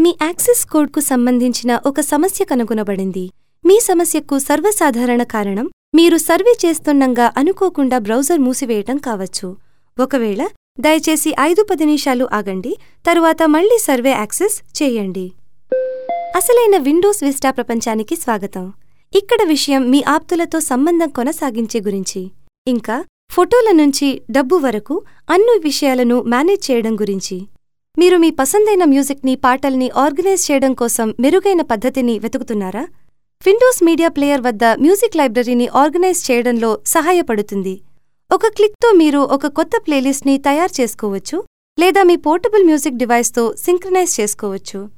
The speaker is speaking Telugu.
మీ యాక్సెస్ కోడ్కు సంబంధించిన ఒక సమస్య కనుగొనబడింది మీ సమస్యకు సర్వసాధారణ కారణం మీరు సర్వే చేస్తుండగా అనుకోకుండా బ్రౌజర్ మూసివేయటం కావచ్చు ఒకవేళ దయచేసి ఐదు పది నిమిషాలు ఆగండి తరువాత మళ్ళీ సర్వే యాక్సెస్ చేయండి అసలైన విండోస్ విస్టా ప్రపంచానికి స్వాగతం ఇక్కడ విషయం మీ ఆప్తులతో సంబంధం కొనసాగించే గురించి ఇంకా ఫోటోల నుంచి డబ్బు వరకు అన్ని విషయాలను మేనేజ్ చేయడం గురించి మీరు మీ పసందైన మ్యూజిక్ని పాటల్ని ఆర్గనైజ్ చేయడం కోసం మెరుగైన పద్ధతిని వెతుకుతున్నారా విండోస్ మీడియా ప్లేయర్ వద్ద మ్యూజిక్ లైబ్రరీని ఆర్గనైజ్ చేయడంలో సహాయపడుతుంది ఒక క్లిక్తో మీరు ఒక కొత్త ప్లేలిస్ట్ని తయారు చేసుకోవచ్చు లేదా మీ పోర్టబుల్ మ్యూజిక్ డివైస్తో సింక్రనైజ్ చేసుకోవచ్చు